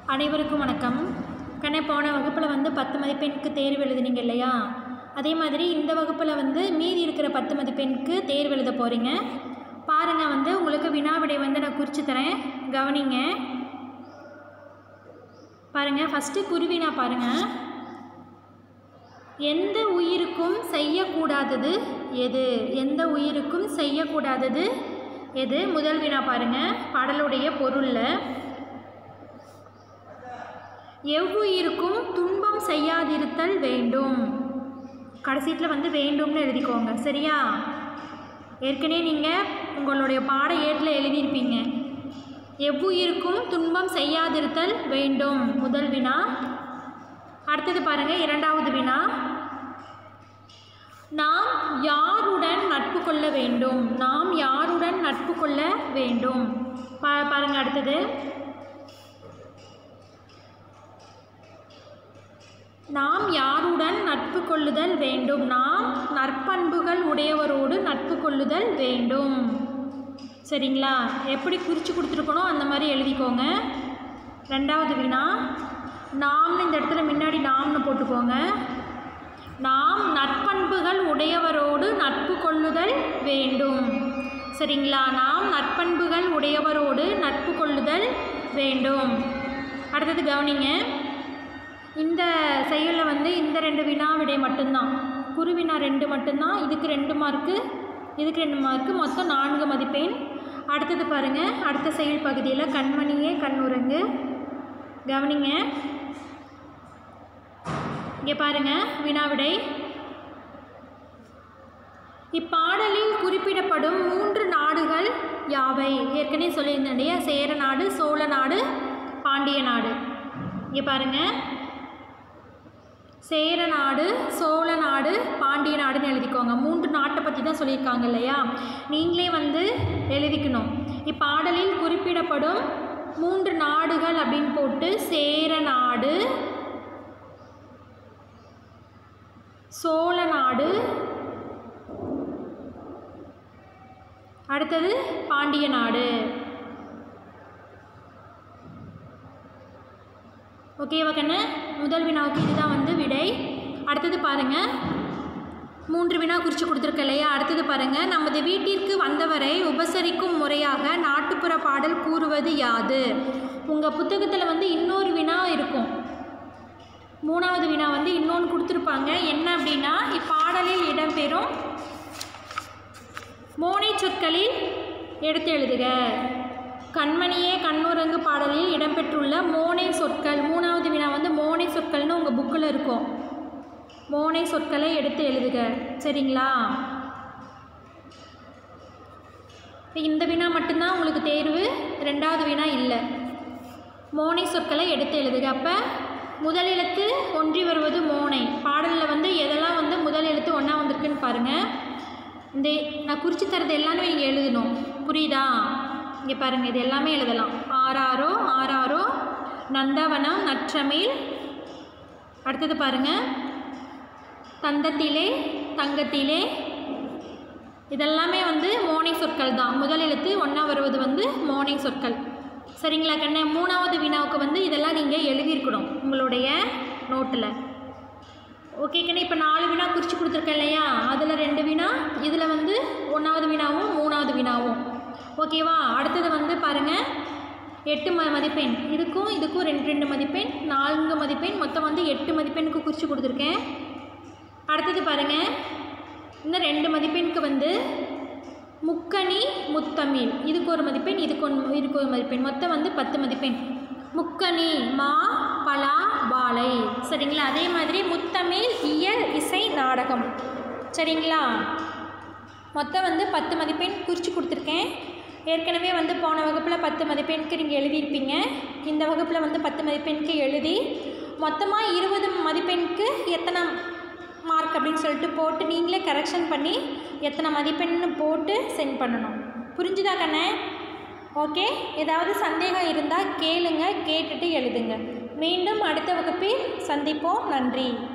அனைவருக்கும் வணக்கம் கண்ணே போன வகுப்பில் வந்து பத்து மதிப்பெண்ணுக்கு தேர்வு எழுதுனீங்க இல்லையா அதே மாதிரி இந்த வகுப்பில் வந்து மீதி இருக்கிற பத்து மதிப்பெண்ணுக்கு தேர்வு எழுத போகிறீங்க பாருங்கள் வந்து உங்களுக்கு வினாவிடை வந்து நான் குறித்து தரேன் கவனிங்க பாருங்கள் ஃபஸ்ட்டு குருவினா பாருங்கள் எந்த உயிருக்கும் செய்யக்கூடாதது எது எந்த உயிருக்கும் செய்யக்கூடாதது எது முதல் வினா பாருங்க பாடலுடைய பொருளில் எவ்வுயிருக்கும் துன்பம் செய்யாதிருத்தல் வேண்டும் கடைசீட்டில் வந்து வேண்டும்னு எழுதிக்கோங்க சரியா ஏற்கனவே நீங்கள் உங்களுடைய பாட ஏட்டில் எழுதியிருப்பீங்க எவ்வுயிருக்கும் துன்பம் செய்யாதிருத்தல் வேண்டும் முதல் வினா அடுத்தது பாருங்கள் இரண்டாவது வினா நாம் யாருடன் நட்பு கொள்ள வேண்டும் நாம் யாருடன் நட்பு கொள்ள வேண்டும் பா பாருங்க அடுத்தது நாம் யாருடன் நட்பு கொள்ளுதல் வேண்டும் நாம் நற்பண்புகள் உடையவரோடு நட்பு கொள்ளுதல் வேண்டும் சரிங்களா எப்படி குறித்து கொடுத்துருக்கணும் அந்த மாதிரி எழுதிக்கோங்க ரெண்டாவது வினா நாம்னு இந்த இடத்துல முன்னாடி நாம்னு போட்டுக்கோங்க நாம் நற்பண்புகள் உடையவரோடு நட்பு கொள்ளுதல் வேண்டும் சரிங்களா நாம் நற்பண்புகள் உடையவரோடு நட்பு கொள்ளுதல் வேண்டும் அடுத்தது கவனிங்க இந்த செயலில் வந்து இந்த ரெண்டு வினா விடை மட்டும்தான் குருவினா ரெண்டு மட்டும்தான் இதுக்கு ரெண்டு மார்க்கு இதுக்கு ரெண்டு மார்க்கு மொத்தம் நான்கு மதிப்பெண் அடுத்தது பாருங்கள் அடுத்த செயல் பகுதியில் கண்மணியே கண்ணுரங்கு கவனிங்க இங்கே பாருங்க வினாவிடை இப்பாடலில் குறிப்பிடப்படும் மூன்று நாடுகள் யாவை ஏற்கனவே சொல்லியிருந்தேன் இல்லையா சேர நாடு சோழ நாடு பாண்டிய நாடு இங்கே பாருங்க சேர நாடு சோழ நாடு பாண்டிய நாடுன்னு எழுதிக்கோங்க மூன்று நாட்டை பற்றி தான் சொல்லியிருக்காங்க இல்லையா நீங்களே வந்து எழுதிக்கணும் இப்பாடலில் குறிப்பிடப்படும் மூன்று நாடுகள் அப்படின்னு போட்டு சேர நாடு சோழ நாடு அடுத்தது பாண்டிய நாடு ஓகேவா கண்ணு முதல் வினாவுக்கு இதுதான் வந்து விடை அடுத்தது பாருங்கள் மூன்று வினா குறித்து கொடுத்துருக்க இல்லையா அடுத்தது பாருங்கள் நமது வீட்டிற்கு வந்தவரை உபசரிக்கும் முறையாக நாட்டுப்புற பாடல் கூறுவது யாது உங்கள் புத்தகத்தில் வந்து இன்னொரு வினா இருக்கும் மூணாவது வினா வந்து இன்னொன்று கொடுத்துருப்பாங்க என்ன அப்படின்னா இப்பாடலில் இடம்பெறும் மோனை சொற்களில் எடுத்து எழுதுக கண்மணியே கண்ணுரங்கு பாடலில் இடம்பெற்றுள்ள மோனை சொற்கள் மூணாவது வினா வந்து மோனை சொற்கள்னு உங்கள் புக்கில் இருக்கும் மோனை சொற்களை எடுத்து எழுதுக சரிங்களா இந்த வினா மட்டும்தான் உங்களுக்கு தேர்வு ரெண்டாவது வினா இல்லை மோனை சொற்களை எடுத்து எழுதுக அப்போ முதல் எழுத்து ஒன்றி வருவது மோனை பாடலில் வந்து எதெல்லாம் வந்து முதல் எழுத்து ஒன்றா வந்திருக்குன்னு பாருங்கள் இந்த நான் குறித்து தரது எல்லாமே இங்கே எழுதணும் புரியுதா இங்கே பாருங்கள் இது எல்லாமே எழுதலாம் ஆறாரோ ஆறாரோ நந்தவனம் நற்றமிழ் அடுத்தது பாருங்கள் தந்தத்திலே தங்கத்திலே இதெல்லாமே வந்து மோனை சொற்கள் தான் முதல் எழுத்து ஒன்றா வருவது வந்து மோனை சொற்கள் சரிங்களா கண்ணே மூணாவது வினாவுக்கு வந்து இதெல்லாம் நீங்கள் எழுதியிருக்கணும் உங்களுடைய நோட்டில் ஓகே கண்ணே இப்போ நாலு வினா குறித்து கொடுத்துருக்கேன் இல்லையா அதில் ரெண்டு வினா இதில் வந்து ஒன்றாவது வினாவும் மூணாவது வினாவும் ஓகேவா அடுத்தது வந்து பாருங்கள் எட்டு ம மதிப்பெண் இதுக்கும் இதுக்கும் ரெண்டு ரெண்டு மதிப்பெண் நான்கு மதிப்பெண் மொத்தம் வந்து எட்டு மதிப்பெண்ணுக்கு குறித்து கொடுத்துருக்கேன் அடுத்தது பாருங்கள் இன்னும் ரெண்டு மதிப்பெண்ணுக்கு வந்து முக்கணி முத்தமிழ் இதுக்கு ஒரு மதிப்பெண் இதுக்கு ஒன்று இதுக்கு ஒரு மதிப்பெண் மொத்தம் வந்து பத்து மதிப்பெண் முக்கணி மா பலா வாழை சரிங்களா அதே மாதிரி முத்தமிழ் இயல் இசை நாடகம் சரிங்களா மொத்தம் வந்து பத்து மதிப்பெண் குறித்து கொடுத்துருக்கேன் ஏற்கனவே வந்து போன வகுப்பில் பத்து மதிப்பெண்க்கு நீங்கள் எழுதியிருப்பீங்க இந்த வகுப்பில் வந்து பத்து மதிப்பெண்க்கு எழுதி மொத்தமாக இருபது மதிப்பெண்க்கு எத்தனை மார்க் அப்படின்னு சொல்லிட்டு போட்டு நீங்களே கரெக்ஷன் பண்ணி எத்தனை மதிப்பெண்னு போட்டு சென்ட் பண்ணணும் புரிஞ்சுதா கண்ணே ஓகே ஏதாவது சந்தேகம் இருந்தால் கேளுங்க கேட்டுட்டு எழுதுங்க மீண்டும் அடுத்த வகுப்பில் சந்திப்போம் நன்றி